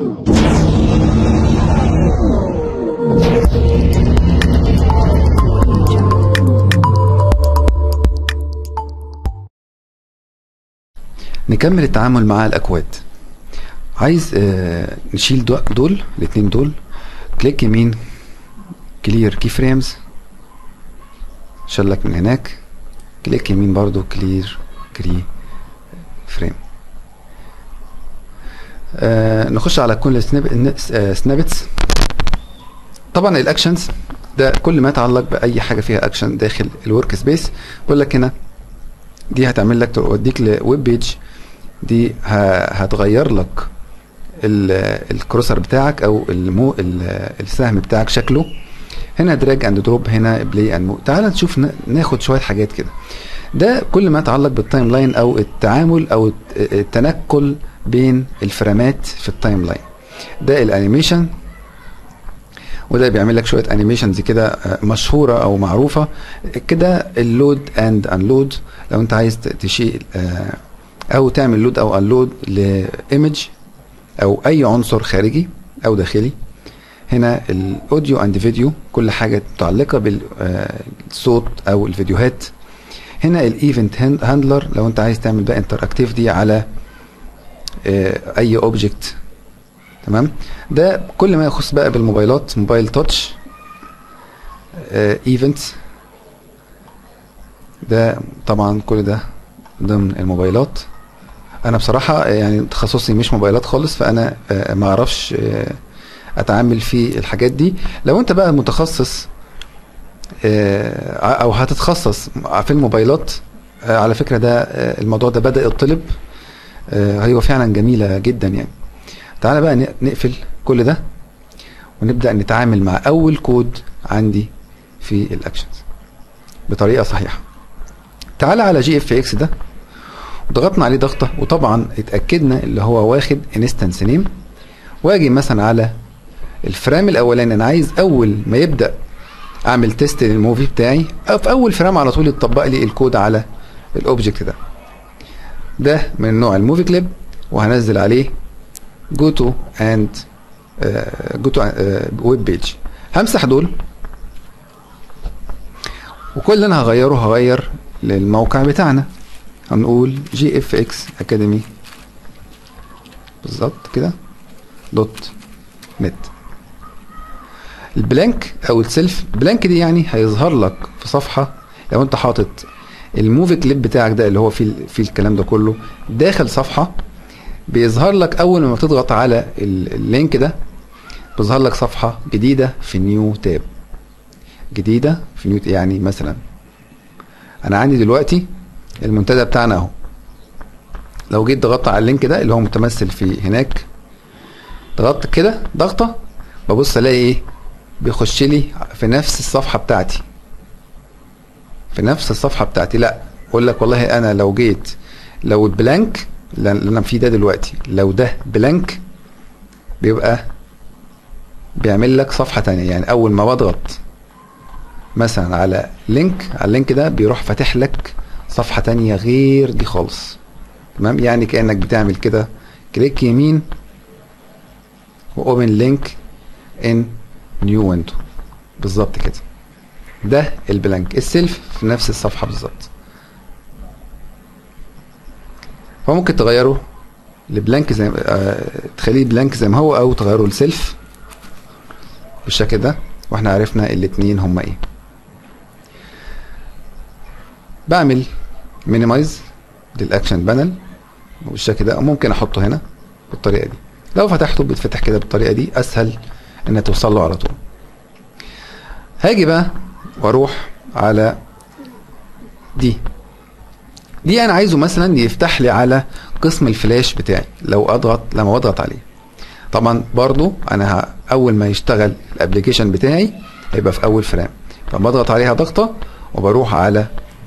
نكمل التعامل مع الاكواد عايز آه، نشيل دو- دول الاتنين دول كليك يمين كلير كي فريمز شلك من هناك كليك يمين برضو كلير كري فريم آه نخش على كل سناب آه سنابتس طبعا الاكشنز ده كل ما يتعلق باي حاجه فيها اكشن داخل الورك سبيس بقول لك هنا دي هتعمل لك توديك لويب بيج دي ه- هتغير لك ال- الكروسر بتاعك او المو ال- السهم بتاعك شكله هنا دراج اند دروب هنا بلاي اند مو تعال نشوف ن- ناخد شويه حاجات كده ده كل ما يتعلق بالتايم لاين او التعامل او الت- التنقل بين الفريمات في التايم لاين ده الانيميشن وده بيعمل لك شويه انيميشنز كده آه، مشهوره او معروفه كده اللود اند انلود لو انت عايز ت- تشيل آه، او تعمل لود او انلود لايمج او اي عنصر خارجي او داخلي هنا الاوديو اند فيديو كل حاجه متعلقه بالصوت او الفيديوهات هنا الايفنت هاندلر لو انت عايز تعمل بقى انتراكتيف على آه، اي اوبجكت تمام ده كل ما يخص بقى بالموبايلات موبايل تاتش ايفنتس ده طبعا كل ده ضمن الموبايلات انا بصراحه يعني تخصصي مش موبايلات خالص فانا آه، ما اعرفش آه، اتعامل في الحاجات دي لو انت بقى متخصص آه، او هتتخصص في الموبايلات آه، على فكره ده آه، الموضوع ده بدا يطلب آه، هو فعلا جميله جدا يعني تعالى بقى ن- نقفل كل ده ونبدا نتعامل مع اول كود عندي في الاكشنز بطريقه صحيحه تعالى على جي اف اكس ده وضغطنا عليه ضغطه وطبعا اتاكدنا اللي هو واخد انستنس نيم واجي مثلا على الفريم الاولاني انا عايز اول ما يبدا اعمل تيست للموفي بتاعي أو في اول فريم على طول يتطبق لي الكود على الاوبجكت ده ده من نوع الموفي كليب وهنزل عليه جو تو اند جو تو ويب بيج همسح دول وكل اللي انا هغيره هغير للموقع بتاعنا هنقول جي اف اكس اكاديمي بالظبط كده دوت نت البلانك او السيلف بلانك دي يعني هيظهر لك في صفحه لو انت حاطط الموفي كليب بتاعك ده اللي هو فيه فيه الكلام ده كله داخل صفحه بيظهر لك اول ما تضغط على ال- اللينك ده بيظهر لك صفحه جديده في نيو تاب جديده في نيو يعني مثلا انا عندي دلوقتي المنتدى بتاعنا اهو لو جيت ضغطت على اللينك ده اللي هو متمثل في هناك ضغطت كده ضغطه ببص الاقي ايه بيخش لي في نفس الصفحه بتاعتي في نفس الصفحه بتاعتي لا اقول لك والله انا لو جيت لو البلانك اللي انا فيه ده دلوقتي لو ده بلانك بيبقى بيعمل لك صفحه تانية يعني اول ما بضغط مثلا على لينك على اللينك ده بيروح فاتح لك صفحه تانية غير دي خالص تمام يعني كانك بتعمل كده كليك يمين واوبن لينك ان نيو ويندو بالظبط كده ده البلانك السيلف في نفس الصفحه بالظبط فممكن تغيره لبلانك زي آه تخليه بلانك زي ما هو او تغيره لسيلف بالشكل ده واحنا عرفنا الاتنين هما ايه بعمل مينيمايز للاكشن بانل بالشكل ده ممكن احطه هنا بالطريقه دي لو فتحته بيتفتح كده بالطريقه دي اسهل ان توصل له على طول هاجي بقى واروح على دي دي انا عايزه مثلا يفتح لي على قسم الفلاش بتاعي لو اضغط لما اضغط عليه طبعا برضو انا ه- اول ما يشتغل الابلكيشن بتاعي هيبقى في اول فريم فبضغط عليها ضغطه وبروح على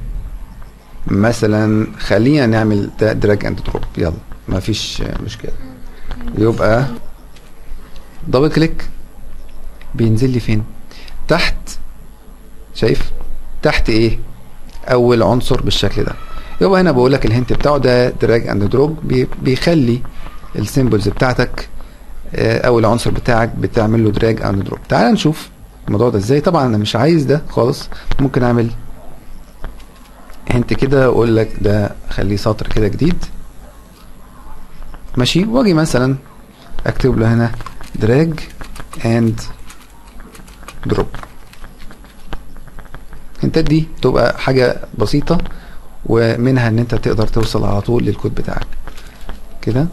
مثلا خلينا نعمل ده دراج اند دروب يلا ما فيش مشكله يبقى دبل كليك بينزل لي فين تحت شايف تحت ايه اول عنصر بالشكل ده يبقى هنا بقول لك الهنت بتاعه ده دراج اند دروب بيخلي السيمبلز بتاعتك آه، او العنصر بتاعك بتعمل له دراج او دروب تعال نشوف الموضوع ده ازاي طبعا انا مش عايز ده خالص ممكن اعمل هنت كده واقول لك ده خليه سطر كده جديد ماشي واجي مثلا اكتب له هنا دراج اند دروب الهنتات دي تبقى حاجة بسيطة ومنها ان انت تقدر توصل على طول للكود بتاعك كده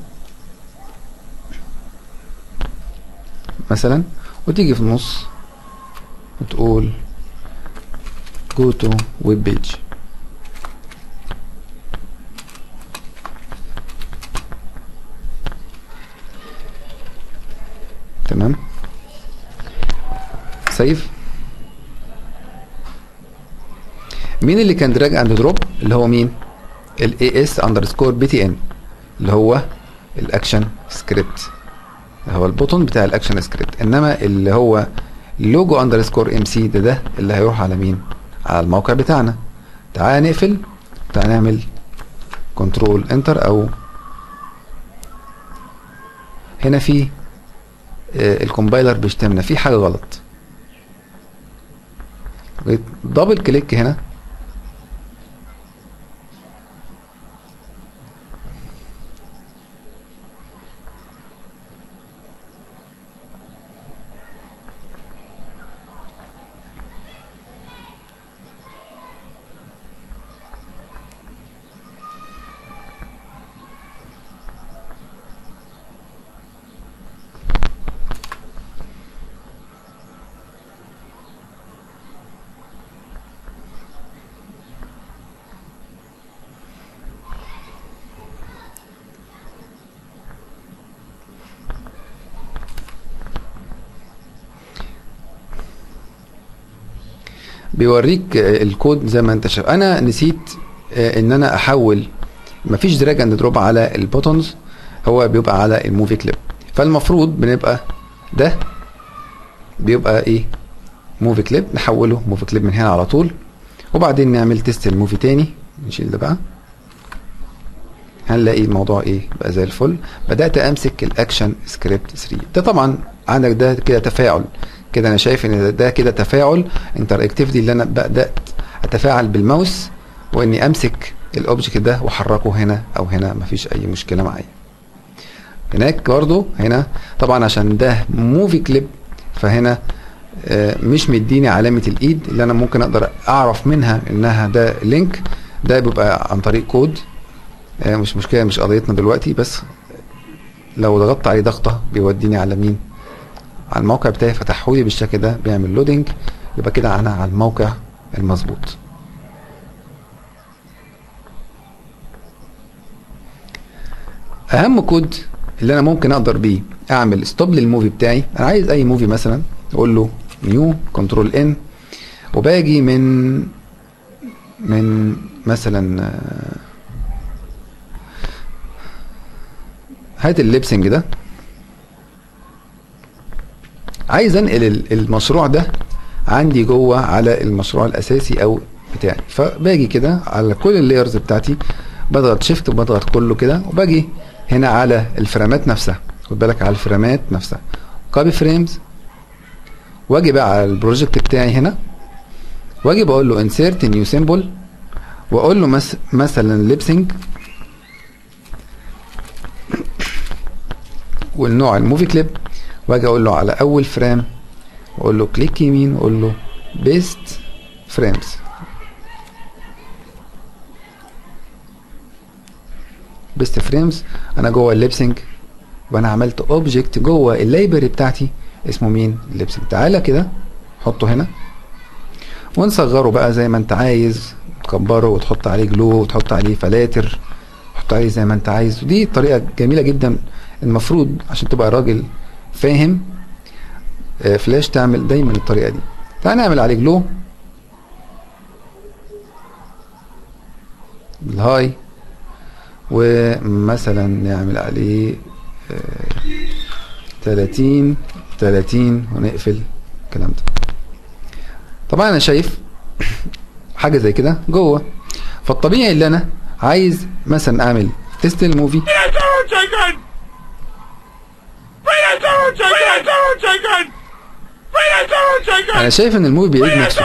مثلا وتيجي في النص وتقول go to web page تمام سيف مين اللي كان دراج اند دروب اللي هو مين الاي اس اندرسكور بي تي ان اللي هو الاكشن سكريبت اللي هو البوتون بتاع الاكشن سكريبت انما اللي هو لوجو اندرسكور ام سي ده ده اللي هيروح على مين على الموقع بتاعنا تعال نقفل تعال نعمل كنترول انتر او هنا في آه، الكومبايلر بيشتمنا في حاجه غلط دبل كليك هنا بيوريك آه، الكود زي ما انت شايف انا نسيت آه، ان انا احول مفيش دراج اند دروب على البوتونز هو بيبقى على الموفي كليب فالمفروض بنبقى ده بيبقى ايه موفي كليب نحوله موفي كليب من هنا على طول وبعدين نعمل تيست الموفي تاني نشيل ده بقى هنلاقي الموضوع ايه بقى زي الفل بدات امسك الاكشن سكريبت 3 ده طبعا عندك ده كده تفاعل كده انا شايف ان ده- ده كده تفاعل انتر اكتيفيتي اللي انا بدات اتفاعل بالماوس واني امسك الاوبجكت ده واحركه هنا او هنا مفيش اي مشكله معايا هناك برضو هنا طبعا عشان ده موفي كليب فهنا آه، مش مديني علامة الايد اللي انا ممكن اقدر اعرف منها انها ده لينك ده بيبقى عن طريق كود آه، مش مشكلة مش قضيتنا دلوقتي بس لو ضغطت عليه ضغطة بيوديني على مين على الموقع بتاعي فتحولي بالشكل ده بيعمل لودنج يبقى كده انا على الموقع المظبوط اهم كود اللي انا ممكن اقدر بيه اعمل ستوب للموفي بتاعي انا عايز اي موفي مثلا اقول له نيو كنترول ان وباجي من من مثلا آه، هات الليبسنج ده عايز انقل ال- المشروع ده عندي جوه على المشروع الاساسي او بتاعي فباجي كده على كل اللايرز بتاعتي بضغط شيفت وبضغط كله كده وباجي هنا على الفريمات نفسها خد بالك على الفريمات نفسها كوبي فريمز واجي بقى على البروجكت بتاعي هنا واجي بقول له انسيرت نيو سيمبل واقول له مس مثلا ليبسنج والنوع الموفي كليب واجي اقول له على اول فريم واقول له كليك يمين واقول له بيست فريمز بيست فريمز انا جوه الليبسنج وانا عملت اوبجكت جوه اللايبرري بتاعتي اسمه مين الليبسنج تعالى كده حطه هنا ونصغره بقى زي ما انت عايز تكبره وتحط عليه جلو وتحط عليه فلاتر تحط عليه زي ما انت عايز ودي طريقه جميله جدا المفروض عشان تبقى راجل فاهم آه، فلاش تعمل دايما الطريقه دي تعال نعمل عليه جلو الهاي ومثلا نعمل عليه آه، 30 30 ونقفل الكلام ده طبعا انا شايف حاجه زي كده جوه فالطبيعي اللي انا عايز مثلا اعمل تيست الموفي Pay attention! Pay attention! انا شايف ان الموفي بيعيد نفسه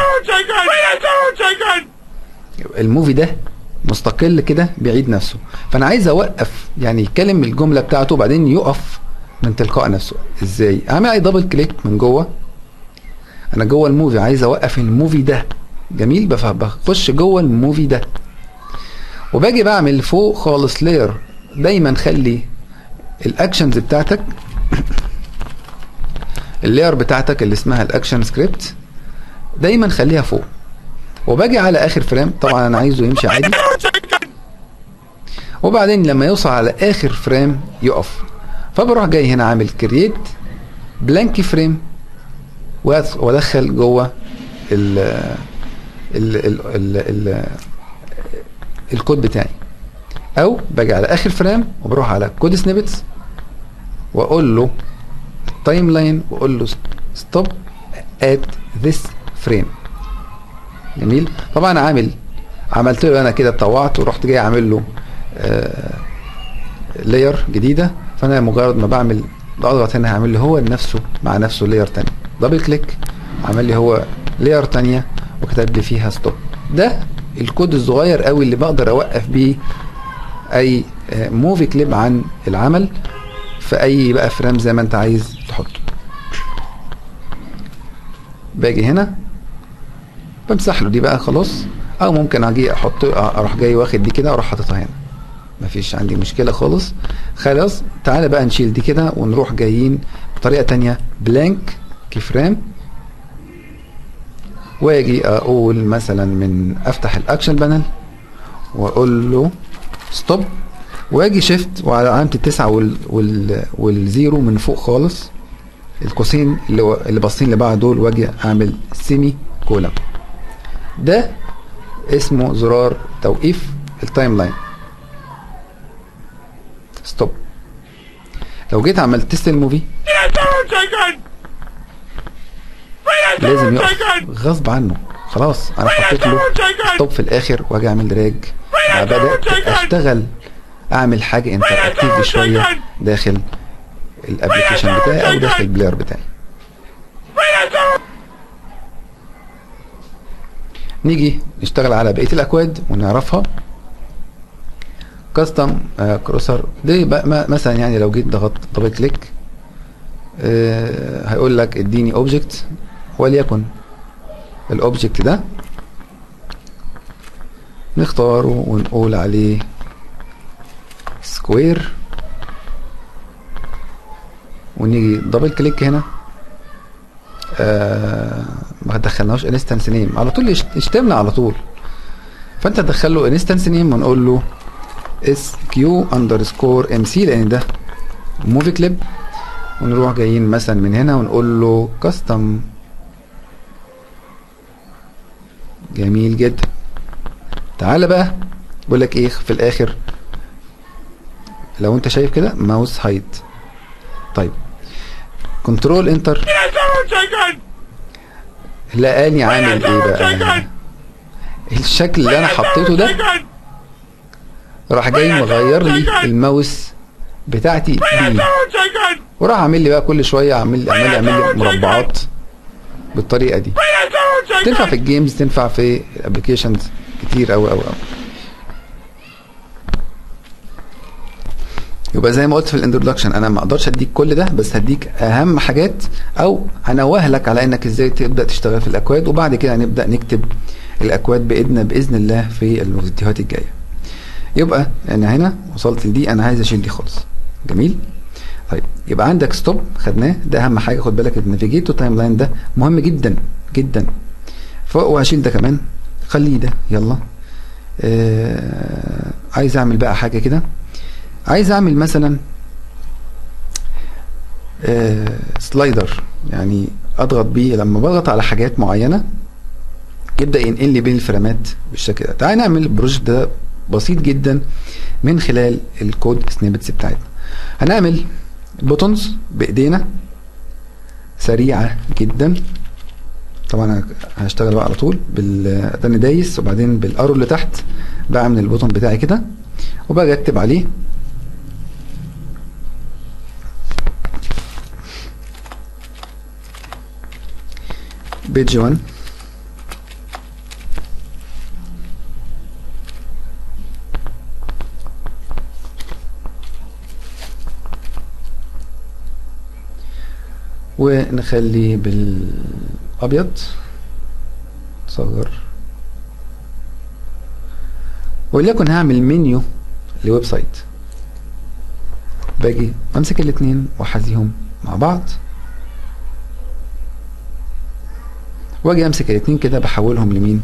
الموفي ده مستقل كده بيعيد نفسه فانا عايز اوقف يعني يتكلم الجمله بتاعته وبعدين يقف من تلقاء نفسه ازاي اعمل اي دبل كليك من جوه انا جوه الموفي عايز اوقف الموفي ده جميل بف- بخش جوه الموفي ده وباجي بعمل فوق خالص لاير دايما خلي الاكشنز بتاعتك اللاير بتاعتك اللي اسمها الاكشن سكريبت دايما خليها فوق وباجي على اخر فريم طبعا انا عايزه يمشي عادي وبعدين لما يوصل على اخر فريم يقف فبروح جاي هنا عامل كرييت بلانك فريم وادخل جوه ال ال ال ال ال الكود بتاعي او باجي على اخر فريم وبروح على كود سنيبتس واقول له تايم لاين واقول له ستوب ات ذس فريم جميل طبعا عامل عملت له انا كده اتطوعت ورحت جاي عامل له لاير جديده فانا مجرد ما بعمل بضغط هنا هعمل لي هو نفسه مع نفسه لاير تاني دبل كليك عمل لي هو لاير تانية وكتب لي فيها ستوب ده الكود الصغير قوي اللي بقدر اوقف بيه اي موفي كليب عن العمل في اي بقى فريم زي ما انت عايز تحطه باجي هنا بمسح له دي بقى خلاص او ممكن اجي احط اروح جاي واخد دي كده واروح حاططها هنا مفيش عندي مشكله خالص خلاص تعالى بقى نشيل دي كده ونروح جايين بطريقه تانية بلانك كيفرام واجي اقول مثلا من افتح الاكشن بانل واقول له ستوب واجي شيفت وعلى علامه التسعه وال وال والزيرو من فوق خالص القوسين اللي و- اللي باصين لبعض دول واجي اعمل سيمي كولم ده اسمه زرار توقيف التايم لاين ستوب لو جيت عملت تيست الموفي لازم يقف غصب عنه خلاص انا حطيت له ستوب في الاخر واجي اعمل دراج بدات اشتغل اعمل حاجه انتراكتيف شويه داخل الابلكيشن بتاعي او داخل البلاير بتاعي نيجي نشتغل على بقيه الاكواد ونعرفها كاستم كروسر دي بقى م- مثلا يعني لو جيت ضغطت دبل كليك آه، هيقول لك اديني اوبجكت وليكن الاوبجكت ده نختاره ونقول عليه سكوير ونيجي دبل كليك هنا آه ما دخلناهوش انستنس نيم على طول يشت- يشتمنا على طول فانت تدخل له انستنس نيم ونقول له اس كيو اندرسكور ام سي لان ده موفي كليب ونروح جايين مثلا من هنا ونقول له كاستم جميل جدا تعالى بقى بقول لك ايه في الاخر لو انت شايف كده ماوس هايد طيب كنترول انتر لقاني عامل ايه بقى الشكل اللي انا حطيته ده راح جاي مغير لي الماوس بتاعتي دي وراح عامل لي بقى كل شويه عامل لي عمال يعمل لي مربعات بالطريقه دي تنفع في الجيمز تنفع في الابلكيشنز كتير قوي قوي قوي يبقى زي ما قلت في الانترودكشن انا ما اقدرش اديك كل ده بس هديك اهم حاجات او هنوه لك على انك ازاي تبدا تشتغل في الاكواد وبعد كده هنبدا نكتب الاكواد باذن باذن الله في الفيديوهات الجايه يبقى انا هنا وصلت لدي انا عايز اشيل دي خالص جميل طيب يبقى عندك ستوب خدناه ده اهم حاجه خد بالك النافيجيتو تايم لاين ده مهم جدا جدا فوق وهشيل ده كمان خليه ده يلا آه عايز اعمل بقى حاجه كده عايز اعمل مثلا آه سلايدر يعني اضغط بيه لما بضغط على حاجات معينه يبدا ينقل لي بين الفريمات بالشكل ده تعال نعمل البروجكت ده بسيط جدا من خلال الكود سنيبتس بتاعتنا هنعمل بوتونز بايدينا سريعه جدا طبعا أنا هشتغل بقى على طول بال ده انا دايس وبعدين بالارو اللي تحت بعمل البوتون بتاعي كده وباجي اكتب عليه بيج 1 ونخلي بالابيض صغر وليكن هعمل منيو لويب سايت باجي امسك الاثنين واحذيهم مع بعض واجي امسك الاثنين كده بحولهم لمين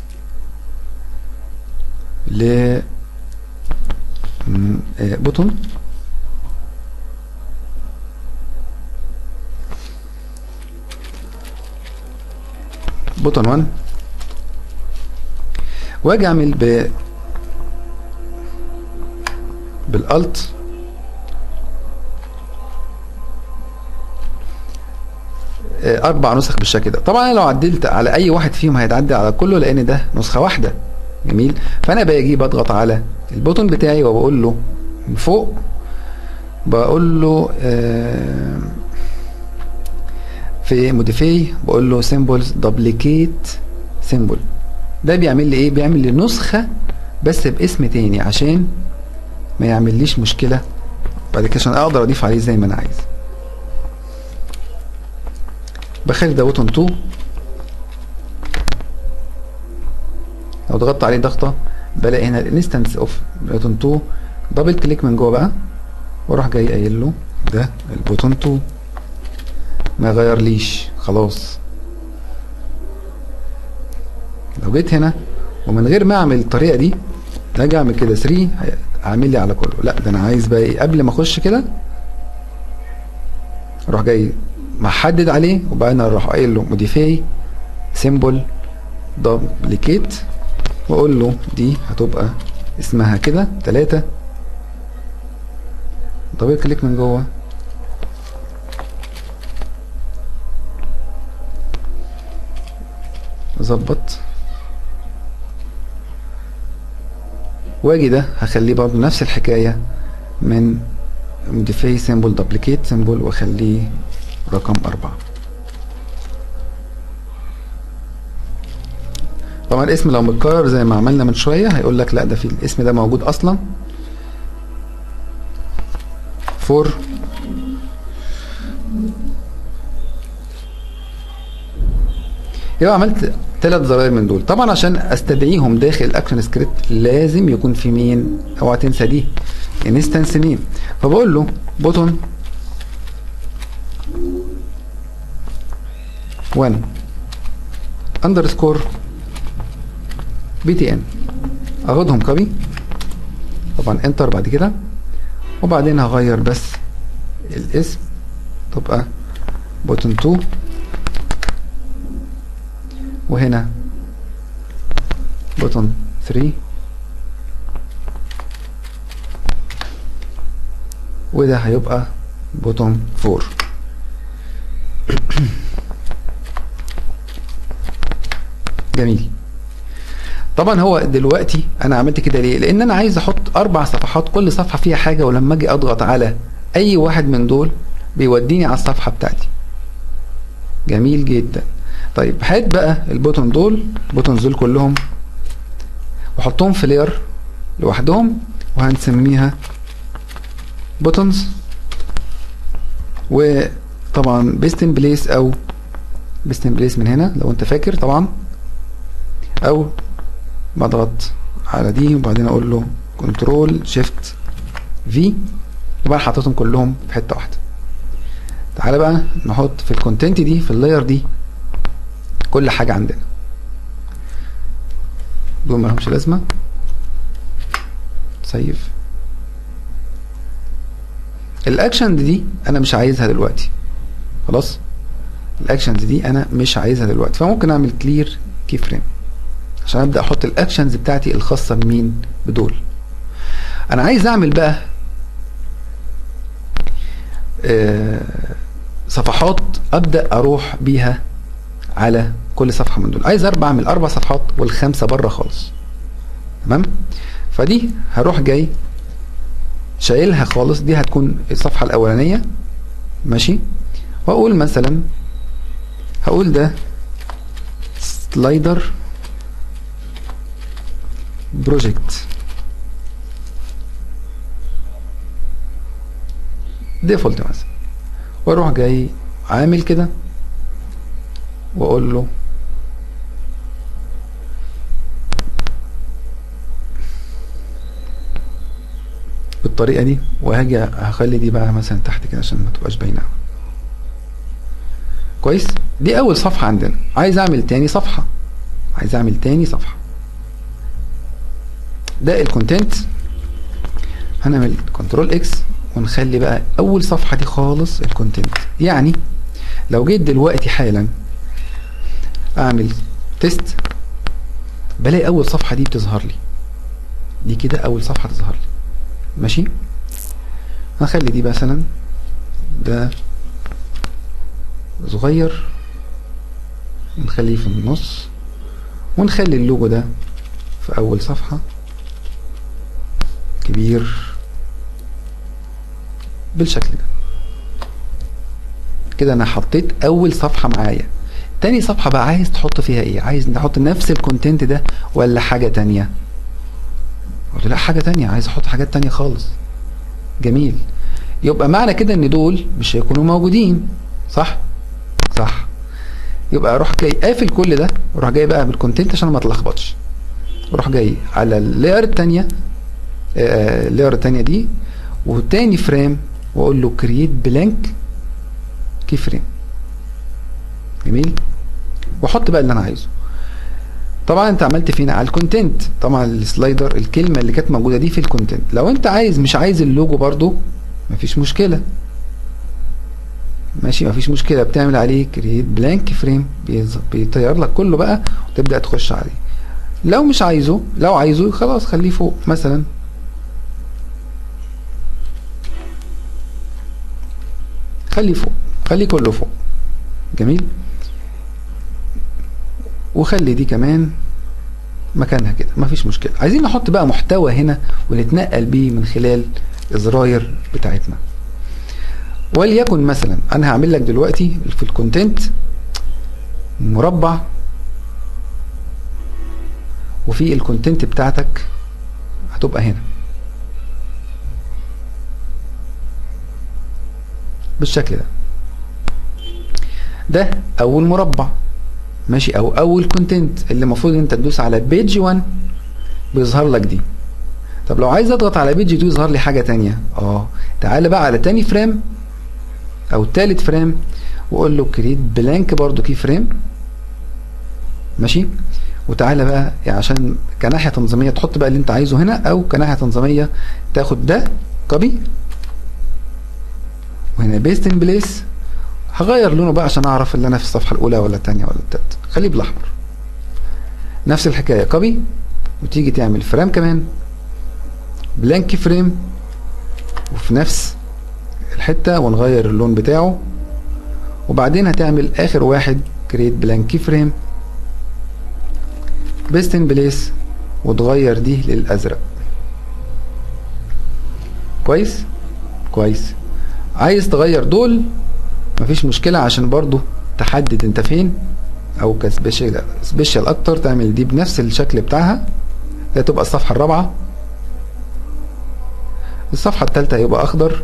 ل بوتون بوتون 1 واجي اعمل ب بالالت اربع نسخ بالشكل ده طبعا لو عدلت على اي واحد فيهم هيتعدل على كله لان ده نسخه واحده جميل فانا باجي بضغط على البوتون بتاعي وبقول له من فوق بقول له آه في موديفاي بقول له سيمبلز دوبليكيت سيمبل ده بيعمل لي ايه بيعمل لي نسخه بس باسم تاني عشان ما يعمليش مشكله بعد كده عشان اقدر اضيف عليه زي ما انا عايز بخلي ده بوتون 2 لو ضغطت عليه ضغطه بلاقي هنا الانستنس اوف بوتون 2 دبل كليك من جوه بقى واروح جاي قايل له ده البوتون 2 ما يغيرليش خلاص لو جيت هنا ومن غير ما اعمل الطريقه دي اجي اعمل كده 3 هعمل لي على كله لا ده انا عايز بقى ايه قبل ما اخش كده اروح جاي محدد عليه وبعدين اروح قايل له موديفاي سيمبل دوبليكيت واقول له دي هتبقى اسمها كده 3 دبل كليك من جوه ظبط واجي ده هخليه برضه نفس الحكاية من موديفاي سيمبل دوبليكيت سيمبل واخليه رقم أربعة طبعا الاسم لو متكرر زي ما عملنا من شوية هيقول لك لا ده في الاسم ده موجود أصلا فور يبقى عملت ثلاث زراير من دول طبعا عشان استدعيهم داخل الاكشن سكريبت لازم يكون في مين اوعى تنسى دي انستنس نيم فبقول له بوتون 1 اندرسكور بي تي ان اخدهم كوبي طبعا انتر بعد كده وبعدين هغير بس الاسم تبقى بوتون 2 وهنا بوتون 3 وده هيبقى بوتون 4 جميل طبعا هو دلوقتي انا عملت كده ليه لان انا عايز احط اربع صفحات كل صفحه فيها حاجه ولما اجي اضغط على اي واحد من دول بيوديني على الصفحه بتاعتي جميل جدا طيب هات بقى البوتون دول البوتونز دول كلهم وحطهم في لير لوحدهم وهنسميها بوتونز وطبعا بيستن بليس او بيستن بليس من هنا لو انت فاكر طبعا او بضغط على دي وبعدين اقول له كنترول شيفت في يبقى حطيتهم كلهم في حته واحده تعالى بقى نحط في الكونتنت دي في اللاير دي كل حاجه عندنا دول مالهمش لازمه سيف الاكشن دي انا مش عايزها دلوقتي خلاص الاكشنز دي انا مش عايزها دلوقتي فممكن اعمل كلير كي فريم عشان ابدا احط الاكشنز بتاعتي الخاصه بمين بدول انا عايز اعمل بقى آه صفحات ابدا اروح بيها على كل صفحه من دول عايز اربع اعمل اربع صفحات والخمسه بره خالص تمام فدي هروح جاي شايلها خالص دي هتكون الصفحه الاولانيه ماشي واقول مثلا هقول ده سلايدر بروجكت ديفولت مثلا واروح جاي عامل كده واقول له بالطريقه دي وهاجي هخلي دي بقى مثلا تحت كده عشان ما تبقاش باينه كويس دي اول صفحه عندنا عايز اعمل تاني صفحه عايز اعمل تاني صفحه ده الكونتنت هنعمل كنترول اكس ونخلي بقى اول صفحه دي خالص الكونتنت يعني لو جيت دلوقتي حالا اعمل تيست بلاقي اول صفحه دي بتظهر لي دي كده اول صفحه تظهر لي ماشي هخلي دي مثلا ده صغير نخليه في النص ونخلي اللوجو ده في اول صفحه كبير بالشكل ده كده انا حطيت اول صفحه معايا تاني صفحه بقى عايز تحط فيها ايه عايز نحط نفس الكونتنت ده ولا حاجه تانية قلت لا حاجه تانية عايز احط حاجات تانية خالص جميل يبقى معنى كده ان دول مش هيكونوا موجودين صح صح يبقى اروح جاي قافل كل ده واروح جاي بقى بالكونتنت عشان ما اتلخبطش واروح جاي على اللاير التانية اللاير التانية دي وتاني فريم واقول له كرييت بلانك كي فريم جميل واحط بقى اللي انا عايزه طبعا انت عملت فينا على الكونتنت طبعا السلايدر الكلمه اللي كانت موجوده دي في الكونتنت لو انت عايز مش عايز اللوجو برضو مفيش مشكله ماشي مفيش مشكله بتعمل عليه كرييت بلانك فريم بيطير لك كله بقى وتبدا تخش عليه لو مش عايزه لو عايزه خلاص خليه فوق مثلا خليه فوق خليه كله فوق جميل وخلي دي كمان مكانها كده مفيش مشكلة عايزين نحط بقى محتوى هنا ونتنقل بيه من خلال الزراير بتاعتنا وليكن مثلا انا هعمل لك دلوقتي في الكونتنت مربع وفي الكونتنت بتاعتك هتبقى هنا بالشكل ده ده اول مربع ماشي او اول كونتنت اللي المفروض انت تدوس على بيج 1 بيظهر لك دي طب لو عايز اضغط على بيج 2 يظهر لي حاجه تانية اه تعالى بقى على تاني فريم او تالت فريم واقول له كريت بلانك برضو كي فريم ماشي وتعالى بقى يعني عشان كناحيه تنظيميه تحط بقى اللي انت عايزه هنا او كناحيه تنظيميه تاخد ده كوبي وهنا بيست ان بليس هغير لونه بقى عشان اعرف اللي انا في الصفحه الاولى ولا الثانيه ولا الثالثه خليه بالاحمر نفس الحكايه كوبي وتيجي تعمل فريم كمان بلانك فريم وفي نفس الحته ونغير اللون بتاعه وبعدين هتعمل اخر واحد كريت بلانك فريم بيست ان بليس وتغير دي للازرق كويس كويس عايز تغير دول مفيش مشكلة عشان برضو تحدد انت فين او كسبيشال سبيشال اكتر تعمل دي بنفس الشكل بتاعها ده تبقى الصفحة الرابعة الصفحة التالتة هيبقى اخضر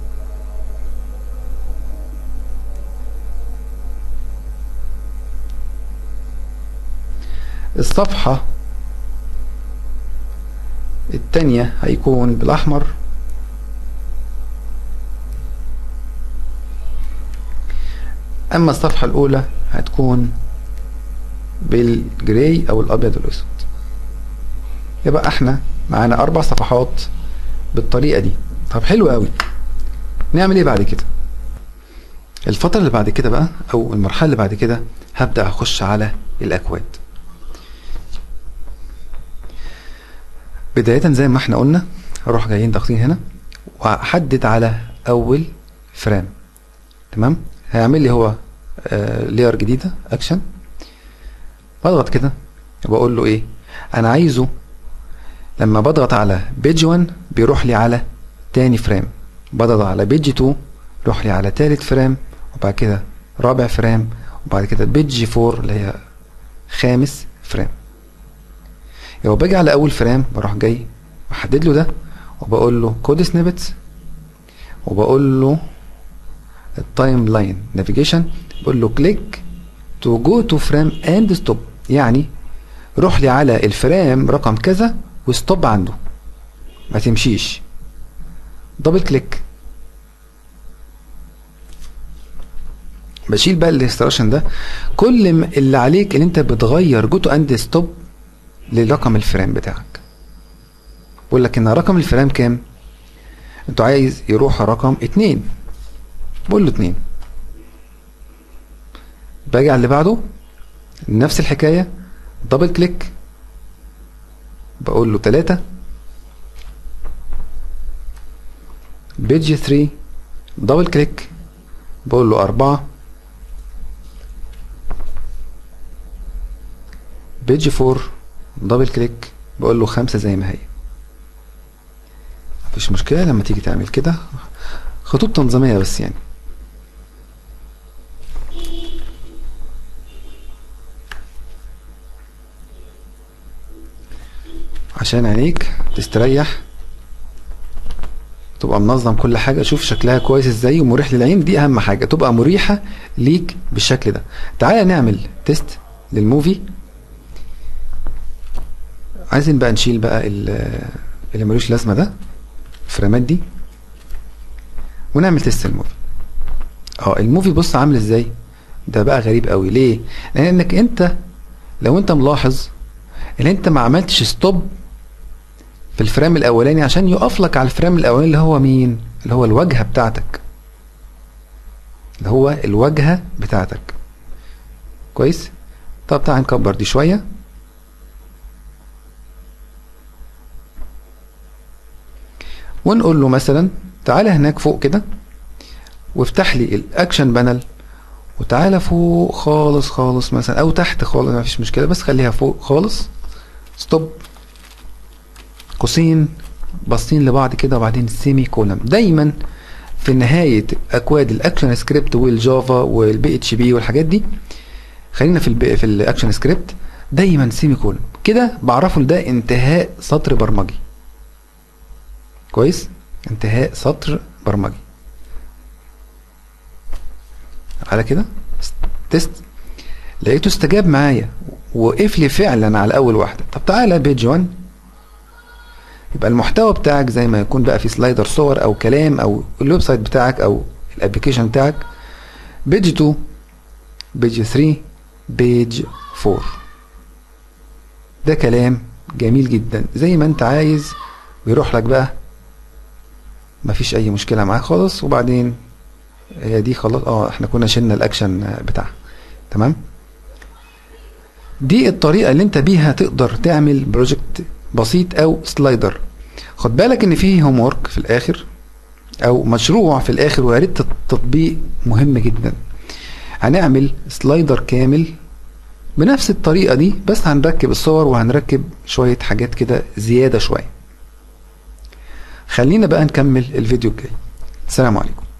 الصفحة التانية هيكون بالاحمر اما الصفحة الاولى هتكون بالجراي او الابيض والاسود يبقى احنا معانا اربع صفحات بالطريقة دي طب حلو قوي نعمل ايه بعد كده الفترة اللي بعد كده بقى او المرحلة اللي بعد كده هبدأ اخش على الاكواد بداية زي ما احنا قلنا هروح جايين ضاغطين هنا واحدد على اول فريم تمام هيعمل لي هو آه لير جديده اكشن بضغط كده وبقول له ايه انا عايزه لما بضغط على بيج 1 بيروح لي على تاني فريم بضغط على بيج 2 يروح لي على تالت فريم وبعد كده رابع فريم وبعد كده بيج 4 اللي هي خامس فريم يبقى باجي على اول فريم بروح جاي محدد له ده وبقول له كود سنيبتس وبقول له التايم لاين نافيجيشن بقول له كليك تو جو تو فريم اند ستوب يعني روح لي على الفريم رقم كذا وستوب عنده ما تمشيش دبل كليك بشيل بقى الاستراكشن ده كل م- اللي عليك ان انت بتغير جو تو اند ستوب لرقم الفريم بتاعك بقول لك ان رقم الفريم كام انت عايز يروح رقم اتنين بقول له اتنين باجي على اللي بعده نفس الحكاية دبل كليك بقول له تلاتة بيج 3 دبل كليك بقول له أربعة بيج 4 دبل كليك بقول له خمسة زي ما هي مفيش مشكلة لما تيجي تعمل كده خطوط تنظيمية بس يعني عشان عينيك تستريح تبقى منظم كل حاجة شوف شكلها كويس ازاي ومريح للعين دي اهم حاجة تبقى مريحة ليك بالشكل ده تعالى نعمل تيست للموفي عايزين بقى نشيل بقى ال- اللي ملوش لازمة ده الفريمات دي ونعمل تيست الموفي اه الموفي بص عامل ازاي ده بقى غريب قوي ليه لانك انت لو انت ملاحظ ان انت ما عملتش ستوب في الفريم الاولاني عشان يقف لك على الفريم الاولاني اللي هو مين اللي هو الواجهه بتاعتك اللي هو الواجهه بتاعتك كويس طب تعال نكبر دي شويه ونقول له مثلا تعالى هناك فوق كده وافتح لي الاكشن بانل وتعالى فوق خالص خالص مثلا او تحت خالص ما فيش مشكله بس خليها فوق خالص ستوب قوسين باصين لبعض كده وبعدين سيمي كولم دايما في نهايه اكواد الاكشن سكريبت والجافا والبي اتش بي والحاجات دي خلينا في البي في الاكشن سكريبت دايما سيمي كولم كده بعرفه إن ده انتهاء سطر برمجي كويس انتهاء سطر برمجي على كده تيست لقيته استجاب معايا وقف لي فعلا على اول واحده طب تعالى بيج 1 يبقى المحتوى بتاعك زي ما يكون بقى في سلايدر صور او كلام او الويب سايت بتاعك او الابلكيشن بتاعك بيج 2 بيج 3 بيج 4 ده كلام جميل جدا زي ما انت عايز بيروح لك بقى مفيش اي مشكله معاه خالص وبعدين هي دي خلاص اه احنا كنا شلنا الاكشن بتاعها تمام دي الطريقه اللي انت بيها تقدر تعمل بروجكت بسيط او سلايدر خد بالك ان فيه هوم ورك في الاخر او مشروع في الاخر ويا ريت التطبيق مهم جدا هنعمل سلايدر كامل بنفس الطريقه دي بس هنركب الصور وهنركب شويه حاجات كده زياده شويه خلينا بقى نكمل الفيديو الجاي السلام عليكم